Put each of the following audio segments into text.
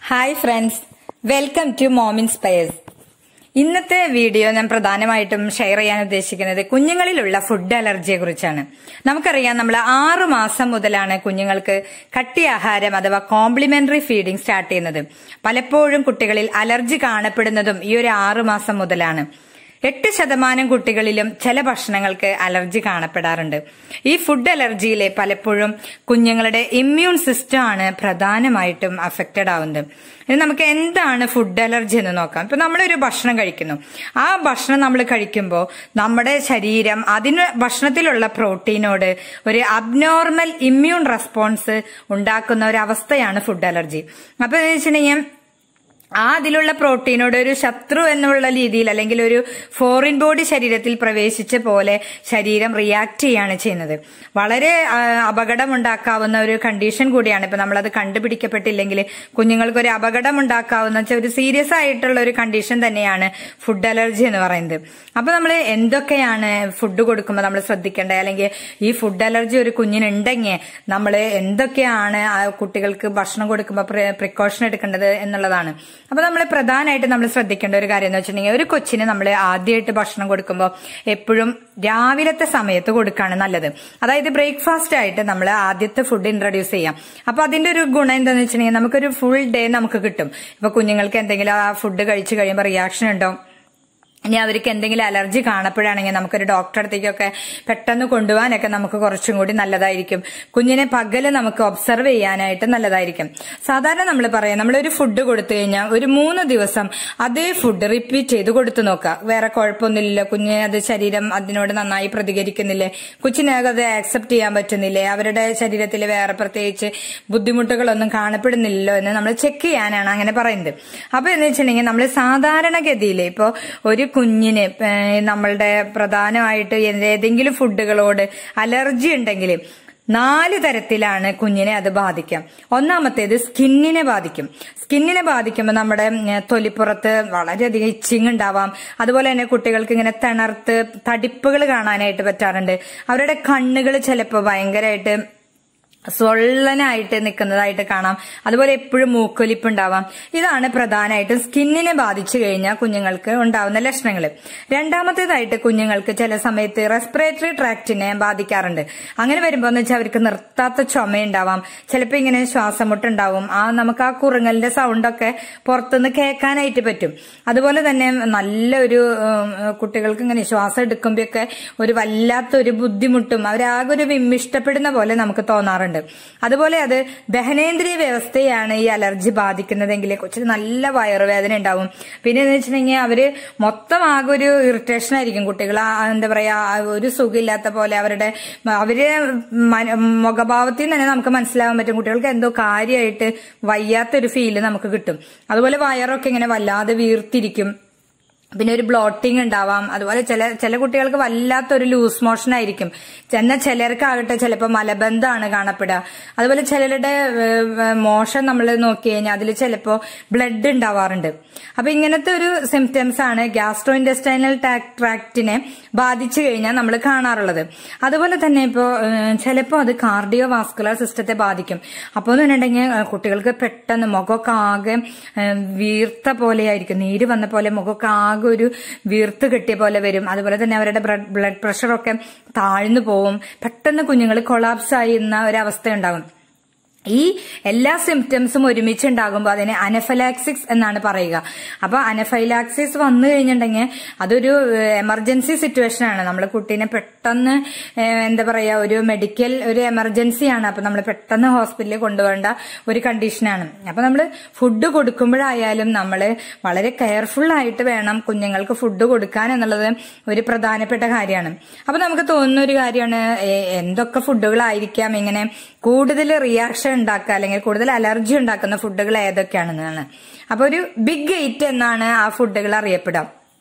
hi friends welcome to mom inspires ഇന്നത്തെ video ഞാൻ പ്രധാനമായിട്ടും ഷെയർ ചെയ്യാൻ ഉദ്ദേശിക്കുന്നത് കുഞ്ഞുങ്ങളിലുള്ള ഫുഡ് അലർജിയെ കുറിച്ചാണ് നമുക്കറിയാം നമ്മൾ ആറു മാസം മുതലാണ് കുഞ്ഞുങ്ങൾക്ക് കട്ടിയാഹാരം അഥവാ കോംപ്ലിമെന്ററി ഫീഡിംഗ് സ്റ്റാർട്ട് ചെയ്യുന്നത് പലപ്പോഴും കുട്ടികളിൽ അലർജി കാണപ്പെടുന്നതും ഈ ഒരു ആറു മാസം മുതലാണ് എട്ട് ശതമാനം കുട്ടികളിലും ചില ഭക്ഷണങ്ങൾക്ക് അലർജി കാണപ്പെടാറുണ്ട് ഈ ഫുഡ് അലർജിയിലെ പലപ്പോഴും കുഞ്ഞുങ്ങളുടെ ഇമ്മ്യൂൺ സിസ്റ്റം ആണ് പ്രധാനമായിട്ടും അഫക്റ്റഡ് ആവുന്നത് ഇനി നമുക്ക് എന്താണ് ഫുഡ് അലർജി എന്ന് നോക്കാം ഇപ്പൊ നമ്മളൊരു ഭക്ഷണം കഴിക്കുന്നു ആ ഭക്ഷണം നമ്മൾ കഴിക്കുമ്പോൾ നമ്മുടെ ശരീരം അതിന് ഭക്ഷണത്തിലുള്ള പ്രോട്ടീനോട് ഒരു അബ്നോർമൽ ഇമ്മ്യൂൺ റെസ്പോൺസ് ഉണ്ടാക്കുന്ന ഒരു അവസ്ഥയാണ് ഫുഡ് അലർജി അപ്പൊ എന്ന് വെച്ചിട്ടുണ്ടെങ്കിൽ ആ അതിലുള്ള പ്രോട്ടീനോട് ഒരു ശത്രു എന്നുള്ള രീതിയിൽ അല്ലെങ്കിൽ ഒരു ഫോറിൻ ബോഡി ശരീരത്തിൽ പ്രവേശിച്ച പോലെ ശരീരം റിയാക്ട് ചെയ്യാണ് ചെയ്യുന്നത് വളരെ ആ, അപകടമുണ്ടാക്കാവുന്ന ഒരു കണ്ടീഷൻ കൂടിയാണ് ഇപ്പൊ നമ്മളത് കണ്ടുപിടിക്കപ്പെട്ടില്ലെങ്കിൽ കുഞ്ഞുങ്ങൾക്ക് ഒരു അപകടം ഉണ്ടാക്കാവുന്ന വെച്ചാൽ ഒരു സീരിയസ് ആയിട്ടുള്ള ഒരു കണ്ടീഷൻ തന്നെയാണ് ഫുഡ് അലർജി എന്ന് പറയുന്നത് അപ്പൊ നമ്മൾ എന്തൊക്കെയാണ് ഫുഡ് കൊടുക്കുമ്പോൾ നമ്മൾ ശ്രദ്ധിക്കേണ്ടത് അല്ലെങ്കിൽ ഈ ഫുഡ് അലർജി ഒരു കുഞ്ഞിനുണ്ടെങ്കിൽ നമ്മൾ എന്തൊക്കെയാണ് ആ കുട്ടികൾക്ക് ഭക്ഷണം കൊടുക്കുമ്പോൾ പ്രിക്കോഷൻ എടുക്കേണ്ടത് എന്നുള്ളതാണ് അപ്പൊ നമ്മൾ പ്രധാനമായിട്ട് നമ്മൾ ശ്രദ്ധിക്കേണ്ട ഒരു കാര്യം എന്ന് വെച്ചിട്ടുണ്ടെങ്കിൽ ഒരു കൊച്ചിന് നമ്മൾ ആദ്യമായിട്ട് ഭക്ഷണം കൊടുക്കുമ്പോൾ എപ്പോഴും രാവിലത്തെ സമയത്ത് കൊടുക്കുകയാണ് നല്ലത് അതായത് ബ്രേക്ക്ഫാസ്റ്റ് ആയിട്ട് നമ്മൾ ആദ്യത്തെ ഫുഡ് ഇൻട്രൊഡ്യൂസ് ചെയ്യാം അപ്പൊ അതിന്റെ ഒരു ഗുണം എന്താണെന്ന് വെച്ചിട്ടുണ്ടെങ്കിൽ നമുക്കൊരു ഫുൾ ഡേ നമുക്ക് കിട്ടും ഇപ്പൊ കുഞ്ഞുങ്ങൾക്ക് എന്തെങ്കിലും ആ ഫുഡ് കഴിച്ചു കഴിയുമ്പോൾ റിയാക്ഷൻ ഉണ്ടോ ഇനി അവർക്ക് എന്തെങ്കിലും അലർജി കാണപ്പെടുകയാണെങ്കിൽ നമുക്കൊരു ഡോക്ടറെ അടുത്തേക്കൊക്കെ പെട്ടെന്ന് കൊണ്ടുപോകാനൊക്കെ നമുക്ക് കുറച്ചും കൂടി നല്ലതായിരിക്കും കുഞ്ഞിനെ പകല് നമുക്ക് ഒബ്സർവ് ചെയ്യാനായിട്ട് നല്ലതായിരിക്കും സാധാരണ നമ്മൾ പറയാം നമ്മളൊരു ഫുഡ് കൊടുത്തു കഴിഞ്ഞാൽ ഒരു മൂന്ന് ദിവസം അതേ ഫുഡ് റിപ്പീറ്റ് ചെയ്ത് കൊടുത്തു നോക്കുക വേറെ കുഴപ്പമൊന്നുമില്ല കുഞ്ഞ് അത് ശരീരം അതിനോട് നന്നായി പ്രതികരിക്കുന്നില്ലേ കൊച്ചിനെ അത് ആക്സെപ്റ്റ് ചെയ്യാൻ പറ്റുന്നില്ലേ അവരുടെ ശരീരത്തിൽ വേറെ പ്രത്യേകിച്ച് ബുദ്ധിമുട്ടുകളൊന്നും കാണപ്പെടുന്നില്ലല്ലോ എന്ന് നമ്മൾ ചെക്ക് ചെയ്യാനാണ് അങ്ങനെ പറയുന്നത് അപ്പൊ എന്ന് വെച്ചിട്ടുണ്ടെങ്കിൽ നമ്മൾ സാധാരണഗതിയിൽ ഇപ്പോ ഒരു കുഞ്ഞിന് ഏഹ് നമ്മളുടെ പ്രധാനമായിട്ട് ഏതെങ്കിലും ഫുഡുകളോട് അലർജി ഉണ്ടെങ്കിൽ നാല് തരത്തിലാണ് കുഞ്ഞിനെ അത് ബാധിക്കാം ഒന്നാമത്തേത് സ്കിന്നിനെ ബാധിക്കും സ്കിന്നിനെ ബാധിക്കുമ്പോൾ നമ്മുടെ ഉം, തൊലിപ്പുറത്ത് വളരെയധികം ഇച്ചിങ് ഉണ്ടാവാം അതുപോലെ തന്നെ കുട്ടികൾക്ക് ഇങ്ങനെ തിണർത്ത് തടിപ്പുകൾ കാണാനായിട്ട് പറ്റാറുണ്ട് അവരുടെ കണ്ണുകൾ ചിലപ്പോൾ ഭയങ്കരമായിട്ട് സ്വള്ളനായിട്ട് നിൽക്കുന്നതായിട്ട് കാണാം അതുപോലെ എപ്പോഴും മൂക്കൊലിപ്പ് ഉണ്ടാവാം ഇതാണ് പ്രധാനമായിട്ടും സ്കിന്നിനെ ബാധിച്ചു കഴിഞ്ഞാൽ കുഞ്ഞുങ്ങൾക്ക് ഉണ്ടാവുന്ന ലക്ഷണങ്ങൾ രണ്ടാമത്തേതായിട്ട് കുഞ്ഞുങ്ങൾക്ക് ചില സമയത്ത് റെസ്പിറേറ്ററി ട്രാക്റ്റിനെ ബാധിക്കാറുണ്ട് അങ്ങനെ വരുമ്പോൾ എന്ന് വെച്ചാൽ അവർക്ക് നിർത്താത്ത ചുമയുണ്ടാവാം ചിലപ്പോൾ ഇങ്ങനെ ശ്വാസമുട്ടുണ്ടാവും ആ നമുക്ക് ആ കുറുങ്ങലിന്റെ സൗണ്ടൊക്കെ പുറത്തുനിന്ന് കേൾക്കാനായിട്ട് പറ്റും അതുപോലെ തന്നെ നല്ലൊരു ഉം, കുട്ടികൾക്ക് ഇങ്ങനെ ശ്വാസം എടുക്കുമ്പോഴൊക്കെ ഒരു വല്ലാത്തൊരു ബുദ്ധിമുട്ടും അവരാകെ ഒരു വിമ്മിഷ്ടപ്പെടുന്ന പോലെ നമുക്ക് തോന്നാറുണ്ട് അതുപോലെ അത് ദഹനേന്ദ്രിയ വ്യവസ്ഥയാണ് ഈ അലർജി ബാധിക്കുന്നതെങ്കിൽ കൊച്ചിന് നല്ല വയറുവേദന ഉണ്ടാവും പിന്നെ എന്ന് വെച്ചിട്ടുണ്ടെങ്കിൽ അവര് മൊത്തം ആകെ ഒരു ഇറിറ്റേഷൻ ആയിരിക്കും കുട്ടികൾ ആ, എന്താ പറയാ ആ ഒരു സുഖമില്ലാത്ത പോലെ അവരുടെ അവര് മന- മുഖഭാവത്തിൽ തന്നെ നമുക്ക് മനസ്സിലാവാൻ പറ്റും കുട്ടികൾക്ക് എന്തോ കാര്യമായിട്ട് വയ്യാത്തൊരു ഫീല് നമുക്ക് കിട്ടും അതുപോലെ വയറൊക്കെ ഇങ്ങനെ വല്ലാതെ വീർത്തിരിക്കും പിന്നെ ഒരു ബ്ലോട്ടിംഗ് ഉണ്ടാവാം അതുപോലെ ചില ചില കുട്ടികൾക്ക് വല്ലാത്തൊരു ലൂസ് മോഷൻ ആയിരിക്കും എന്നാൽ ചിലർക്കാകട്ടെ ചിലപ്പോൾ മലബന്ധമാണ് കാണപ്പെടുക അതുപോലെ ചിലരുടെ മോഷൻ നമ്മൾ നോക്കി കഴിഞ്ഞാൽ അതിൽ ചിലപ്പോൾ ബ്ലഡ് ഉണ്ടാവാറുണ്ട് അപ്പൊ ഇങ്ങനത്തെ ഒരു സിംറ്റംസ് ആണ് ഗ്യാസ്ട്രോ ഇൻഡസ്റ്റൈനൽ ട്രാക്റ്റിനെ ബാധിച്ചു കഴിഞ്ഞാൽ നമ്മൾ കാണാറുള്ളത് അതുപോലെ തന്നെ ഇപ്പോൾ ചിലപ്പോൾ അത് കാർഡിയോ വാസ്കുലർ സിസ്റ്റത്തെ ബാധിക്കും അപ്പോൾ എന്ന് പറഞ്ഞിട്ടുണ്ടെങ്കിൽ ഏഹ്, കുട്ടികൾക്ക് പെട്ടെന്ന് മുഖമൊക്കെ ആകെ ഏഹ്, വീർത്ത പോലെയായിരിക്കും നീര് വന്ന പോലെ മുഖമൊക്കെ ആകെ ഒരു വീർത്ത് കെട്ടിയ പോലെ വരും അതുപോലെ തന്നെ അവരുടെ ബ്ലഡ് പ്രഷറൊക്കെ താഴ്ന്നു പോവും പെട്ടെന്ന് കുഞ്ഞുങ്ങൾ കൊളാപ്സ് ആയിരുന്ന ഒരവസ്ഥ ഉണ്ടാകും ഈ എല്ലാ സിംറ്റംസും ഒരുമിച്ച് ഉണ്ടാകുമ്പോൾ അതിനെ അനഫലാക്സിക്സ് എന്നാണ് പറയുക അപ്പൊ അനഫൈലാക്സിസ് വന്നു കഴിഞ്ഞിട്ടുണ്ടെങ്കിൽ അതൊരു എമർജൻസി സിറ്റുവേഷൻ ആണ് നമ്മൾ കുട്ടീനെ പെട്ടെന്ന് ഏഹ്, എന്താ പറയാ ഒരു മെഡിക്കൽ ഒരു എമർജൻസി ആണ് അപ്പൊ നമ്മൾ പെട്ടെന്ന് ഹോസ്പിറ്റലിൽ കൊണ്ടുപോകേണ്ട ഒരു കണ്ടീഷനാണ് അപ്പൊ നമ്മൾ ഫുഡ് കൊടുക്കുമ്പോഴായാലും നമ്മൾ വളരെ കെയർഫുൾ ആയിട്ട് വേണം കുഞ്ഞുങ്ങൾക്ക് ഫുഡ് കൊടുക്കാൻ എന്നുള്ളത് ഒരു പ്രധാനപ്പെട്ട കാര്യമാണ് അപ്പൊ നമുക്ക് തോന്നുന്ന ഒരു കാര്യമാണ് ഏ- എന്തൊക്കെ ഫുഡുകളായിരിക്കാം ഇങ്ങനെ കൂടുതൽ റിയാക്ഷൻ ഉണ്ടാക്കുക അല്ലെങ്കിൽ കൂടുതൽ അലർജി ഉണ്ടാക്കുന്ന ഫുഡുകൾ ഏതൊക്കെയാണെന്നാണ് അപ്പൊ ഒരു ബിഗ് എയ്റ്റ് എന്നാണ് ആ ഫുഡുകൾ അറിയപ്പെടുക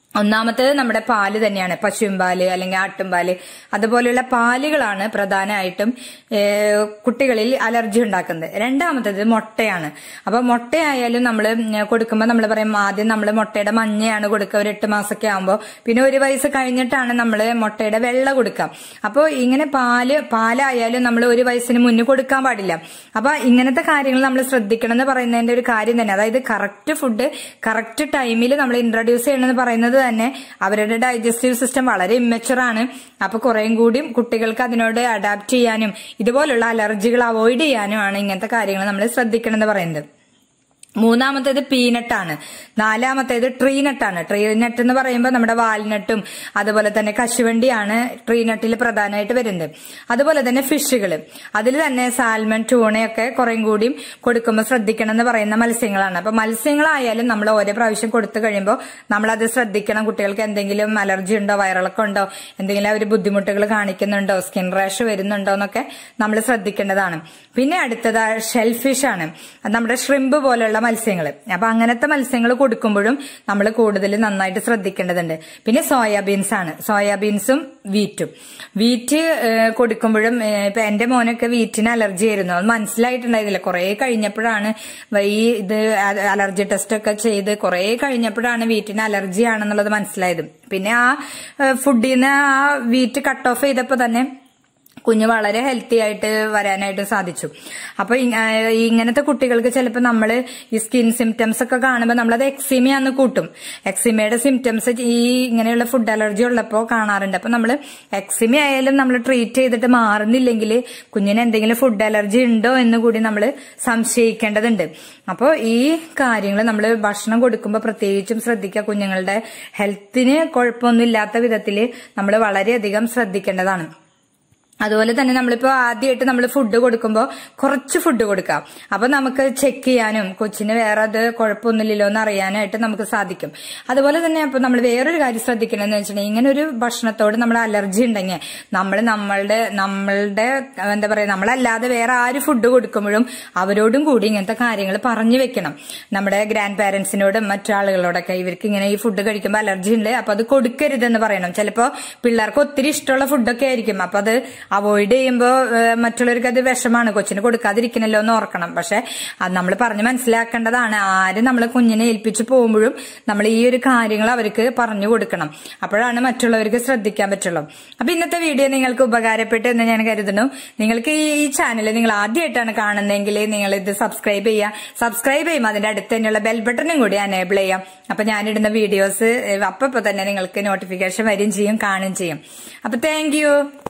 ഒന്നാമത്തേത് നമ്മുടെ പാല് തന്നെയാണ് പശുവും പാല് അല്ലെങ്കിൽ ആട്ടുംപാല് അതുപോലെയുള്ള പാലുകളാണ് പ്രധാനമായിട്ടും ഏഹ്, കുട്ടികളിൽ അലർജി ഉണ്ടാക്കുന്നത് രണ്ടാമത്തേത് മുട്ടയാണ് അപ്പൊ മുട്ടയായാലും നമ്മൾ കൊടുക്കുമ്പോൾ നമ്മൾ പറയും ആദ്യം നമ്മൾ മുട്ടയുടെ മഞ്ഞയാണ് കൊടുക്കുക ഒരു എട്ട് മാസമൊക്കെ ആകുമ്പോൾ പിന്നെ ഒരു വയസ്സ് കഴിഞ്ഞിട്ടാണ് നമ്മൾ മുട്ടയുടെ വെള്ള കൊടുക്കുക അപ്പോൾ ഇങ്ങനെ പാല് പാലായാലും നമ്മൾ ഒരു വയസ്സിന് മുന്നേ കൊടുക്കാൻ പാടില്ല അപ്പൊ ഇങ്ങനത്തെ കാര്യങ്ങൾ നമ്മൾ ശ്രദ്ധിക്കണം എന്ന് പറയുന്നതിന്റെ ഒരു കാര്യം തന്നെ അതായത് കറക്റ്റ് ഫുഡ് കറക്റ്റ് ടൈമിൽ നമ്മൾ ഇൻട്രൊഡ്യൂസ് ചെയ്യണമെന്ന് പറയുന്നത് തന്നെ അവരുടെ ഡൈജസ്റ്റീവ് സിസ്റ്റം വളരെ ഇമ്മച്ചുർ ആണ് അപ്പൊ കുറേയും കൂടിയും കുട്ടികൾക്ക് അതിനോട് അഡാപ്റ്റ് ചെയ്യാനും ഇതുപോലുള്ള അലർജികൾ അവോയ്ഡ് ചെയ്യാനും ആണ് ഇങ്ങനത്തെ കാര്യങ്ങൾ നമ്മൾ ശ്രദ്ധിക്കണം എന്ന് പറയുന്നത് മൂന്നാമത്തേത് പീനട്ടാണ് നാലാമത്തേത് ട്രീനട്ടാണ് ട്രീനട്ട് എന്ന് പറയുമ്പോൾ നമ്മുടെ വാൽനട്ടും അതുപോലെ തന്നെ കശുവണ്ടിയാണ് ട്രീനട്ടിൽ പ്രധാനമായിട്ട് വരുന്നത് അതുപോലെ തന്നെ ഫിഷുകൾ അതിൽ തന്നെ സാൽമൺ ടൂണയൊക്കെ കുറേം കൂടിയും കൊടുക്കുമ്പോൾ ശ്രദ്ധിക്കണം എന്ന് പറയുന്ന മത്സ്യങ്ങളാണ് അപ്പൊ മത്സ്യങ്ങളായാലും നമ്മൾ ഓരോ പ്രാവശ്യം കൊടുത്തു കഴിയുമ്പോൾ നമ്മളത് ശ്രദ്ധിക്കണം കുട്ടികൾക്ക് എന്തെങ്കിലും അലർജി ഉണ്ടോ വയറിളക്കം ഉണ്ടോ എന്തെങ്കിലും അവർ ബുദ്ധിമുട്ടുകൾ കാണിക്കുന്നുണ്ടോ സ്കിൻ റാഷ് വരുന്നുണ്ടോ എന്നൊക്കെ നമ്മൾ ശ്രദ്ധിക്കേണ്ടതാണ് പിന്നെ അടുത്തത് ഷെൽഫിഷ് ആണ് അത് നമ്മുടെ ഷ്രിമ്പ് പോലെയുള്ള മത്സ്യങ്ങൾ അപ്പൊ അങ്ങനത്തെ മത്സ്യങ്ങൾ കൊടുക്കുമ്പോഴും നമ്മൾ കൂടുതൽ നന്നായിട്ട് ശ്രദ്ധിക്കേണ്ടതുണ്ട് പിന്നെ സോയാബീൻസ് ആണ് സോയാബീൻസും വീറ്റും വീറ്റ് ഏഹ്, കൊടുക്കുമ്പോഴും ഏഹ്, ഇപ്പൊ എന്റെ മോനൊക്കെ വീറ്റിന് അലർജി ആയിരുന്നു അത് മനസ്സിലായിട്ടുണ്ടായിരുന്നില്ല കുറെ കഴിഞ്ഞപ്പോഴാണ് ഈ ഇത് അലർജി ടെസ്റ്റ് ഒക്കെ ചെയ്ത് കുറെ കഴിഞ്ഞപ്പോഴാണ് വീറ്റിന് അലർജി ആണെന്നുള്ളത് മനസ്സിലായത് പിന്നെ ആ ഫുഡിൽ നിന്ന് ആ വീറ്റ് കട്ട് ഓഫ് ചെയ്തപ്പോ തന്നെ കുഞ്ഞ് വളരെ ഹെൽത്തി ആയിട്ട് വരാനായിട്ട് സാധിച്ചു അപ്പൊ ഇ- ആ, ഇങ്ങനത്തെ കുട്ടികൾക്ക് ചിലപ്പോൾ നമ്മൾ ഈ സ്കിൻ സിംറ്റംസ് ഒക്കെ കാണുമ്പോൾ നമ്മളത് എക്സിമയാന്ന് കൂട്ടും എക്സിമയുടെ സിംറ്റംസ് ഈ ഇങ്ങനെയുള്ള ഫുഡ് അലർജി ഉള്ളപ്പോൾ കാണാറുണ്ട് അപ്പൊ നമ്മൾ എക്സിമ ആയാലും നമ്മൾ ട്രീറ്റ് ചെയ്തിട്ട് മാറുന്നില്ലെങ്കിൽ കുഞ്ഞിന് എന്തെങ്കിലും ഫുഡ് അലർജി ഉണ്ടോ എന്ന് കൂടി നമ്മൾ സംശയിക്കേണ്ടതുണ്ട് അപ്പോൾ ഈ കാര്യങ്ങൾ നമ്മൾ ഭക്ഷണം കൊടുക്കുമ്പോൾ പ്രത്യേകിച്ചും ശ്രദ്ധിക്കുക കുഞ്ഞുങ്ങളുടെ ഹെൽത്തിന് കുഴപ്പമൊന്നുമില്ലാത്ത വിധത്തിൽ നമ്മൾ വളരെയധികം ശ്രദ്ധിക്കേണ്ടതാണ് അതുപോലെ തന്നെ നമ്മളിപ്പോ ആദ്യമായിട്ട് നമ്മൾ ഫുഡ് കൊടുക്കുമ്പോൾ കുറച്ച് ഫുഡ് കൊടുക്കാം അപ്പൊ നമുക്ക് ചെക്ക് ചെയ്യാനും കൊച്ചിന് വേറെ അത് കുഴപ്പമൊന്നുമില്ലല്ലോ എന്ന് അറിയാനായിട്ട് നമുക്ക് സാധിക്കും അതുപോലെ തന്നെ അപ്പൊ നമ്മൾ വേറൊരു കാര്യം ശ്രദ്ധിക്കണമെന്ന് വെച്ചിട്ടുണ്ടെങ്കിൽ ഇങ്ങനെ ഒരു ഭക്ഷണത്തോട് നമ്മൾ അലർജി ഉണ്ടെങ്കിൽ നമ്മൾ നമ്മളുടെ നമ്മളുടെ എന്താ പറയാ നമ്മളല്ലാതെ വേറെ ആര് ഫുഡ് കൊടുക്കുമ്പോഴും അവരോടും കൂടി ഇങ്ങനത്തെ കാര്യങ്ങൾ പറഞ്ഞു വെക്കണം നമ്മുടെ ഗ്രാൻഡ് പാരന്റ്സിനോടും മറ്റാളുകളോടൊക്കെ ഇവർക്ക് ഇങ്ങനെ ഈ ഫുഡ് കഴിക്കുമ്പോൾ അലർജി ഉണ്ട് അപ്പൊ അത് കൊടുക്കരുതെന്ന് പറയണം ചിലപ്പോ പിള്ളേർക്ക് ഒത്തിരി ഇഷ്ടമുള്ള ഫുഡൊക്കെ ആയിരിക്കും അപ്പൊ അത് അവോയ്ഡ് ചെയ്യുമ്പോൾ മറ്റുള്ളവർക്ക് അത് വിഷമാണ് കൊച്ചിന് കൊടുക്കാതിരിക്കണല്ലോ എന്ന് ഓർക്കണം പക്ഷെ അത് നമ്മൾ പറഞ്ഞ് മനസ്സിലാക്കേണ്ടതാണ് ആര് നമ്മൾ കുഞ്ഞിനെ ഏൽപ്പിച്ചു പോകുമ്പോഴും നമ്മൾ ഈ ഒരു കാര്യങ്ങൾ അവർക്ക് പറഞ്ഞു കൊടുക്കണം അപ്പോഴാണ് മറ്റുള്ളവർക്ക് ശ്രദ്ധിക്കാൻ പറ്റുള്ളൂ അപ്പൊ ഇന്നത്തെ വീഡിയോ നിങ്ങൾക്ക് ഉപകാരപ്പെട്ടു എന്ന് ഞാൻ കരുതുന്നു നിങ്ങൾക്ക് ഈ ഈ ചാനൽ നിങ്ങൾ ആദ്യമായിട്ടാണ് കാണുന്നതെങ്കിൽ നിങ്ങൾ ഇത് സബ്സ്ക്രൈബ് ചെയ്യുക സബ്സ്ക്രൈബ് ചെയ്യുമ്പോൾ അതിന്റെ അടുത്ത് തന്നെയുള്ള ബെൽ ബട്ടണും കൂടി അനേബിൾ ചെയ്യാം അപ്പൊ ഞാനിടുന്ന വീഡിയോസ് അപ്പൊ തന്നെ നിങ്ങൾക്ക് നോട്ടിഫിക്കേഷൻ വരികയും ചെയ്യും കാണുകയും ചെയ്യും അപ്പൊ താങ്ക്